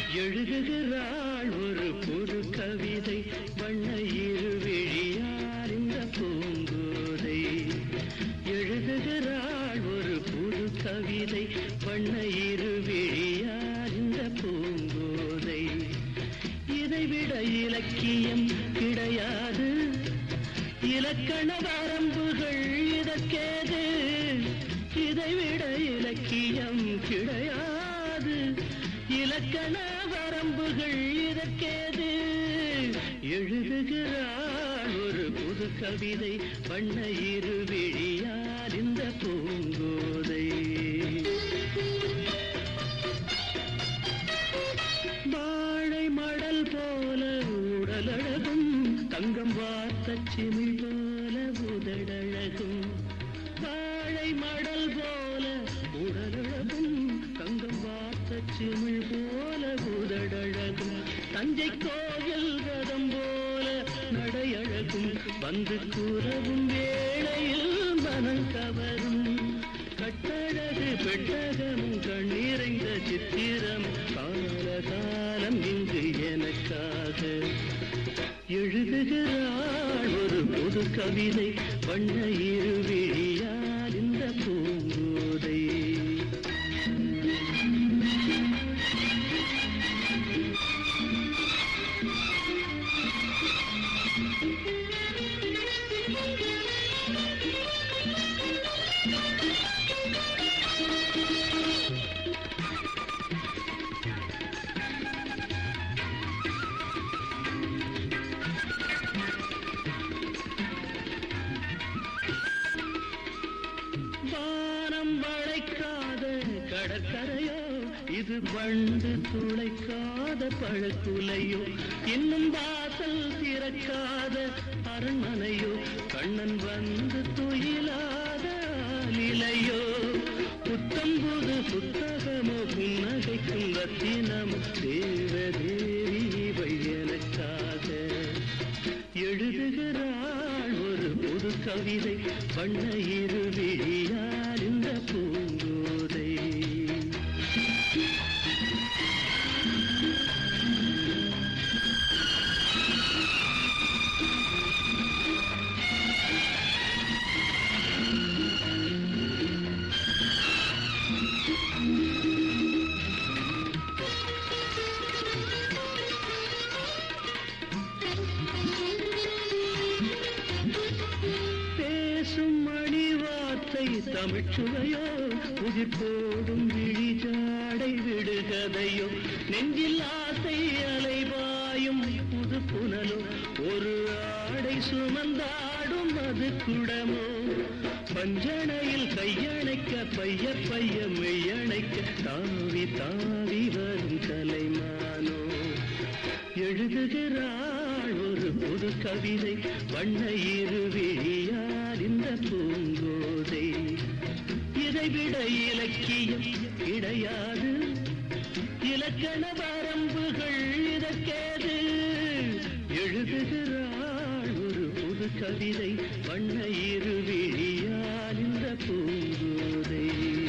எழுதுகிறாள் ஒரு புது கவிதை வண்ண இருவிழியார் இந்த பூங்கோதை எழுதுகிறாள் ஒரு புது கவிதை வண்ண இருவிழியார் இந்த பூங்கோதை இதைவிட இலக்கியம் கிடையாது இலக்கண வரம்புகள் இதற்கேது இதைவிட இலக்கியம் கிடையாது இலக்கண வரம்புகள் இதற்கேது எழுதுகிறாள் ஒரு புது கவிதை வண்ண இருவிழியார் இந்த பூங்கோதை வாழை மடல் போல உடலழகும் தங்கம் வார்த்த சிமிழ் போல உதடழகும் வாழை மடல் போல உடலழகும் தங்கம் வார்த்த சிமிழ் போல உதடழகும் தஞ்சை கோயில் ரதம் போல நடையழகும் வந்து கூறவும் வேளையில் மனம் கவரும் கட்டழகு பெட்டகமும் கண்ணீரைந்த சித்திரம் காலகாலம் இங்கு எனக்காக எழுதுகிறாள் ஒரு புது கவிதை வண்ண இருவிழியால் இந்த பூங்கோதை வானம் வளைக்காத கடற்கரையோ இது வண்டு துளைக்காத பழக்குலையோ இன்னும் வாசல் திறக்காத அரண்மனையோ கண்ணன் வந்து துயிலாத நிலையோ புத்தம் புது புத்தகமோ புன்னகைக்கும் ரத்தினமோ தேவதேவி இவை எனக்காக எழுதுகிறாள் ஒரு புது கவிதை வண்ண இருவிழியால் இந்த பூங்கோதை பேசும் மணி வார்த்தை தமிழ்ச்சுவையோ உயிர் போடும் விழி ஜாடை விடுகதையோ நெஞ்சில் ஆசை அலைபாயும் புது புனலோ ஒரு ஆடை சுமந்தாடும் அது குடமோ பஞ்சணையில் கையணைக்க பைய பைய மெய்யணைக்க தாவி தாவி வரும் கலைமானோ எழுதுகிறாள் ஒரு புது கவிதை வண்ண இருவிழியால் இந்த பூங்கோதை இதைவிட இலக்கியம் கிடையாது இலக்கண வரம்புகள் இதற்கேது எழுதுகிறாள் ஒரு புது கவிதை வண்ண இருவிழியால் இந்த பூங்கோதை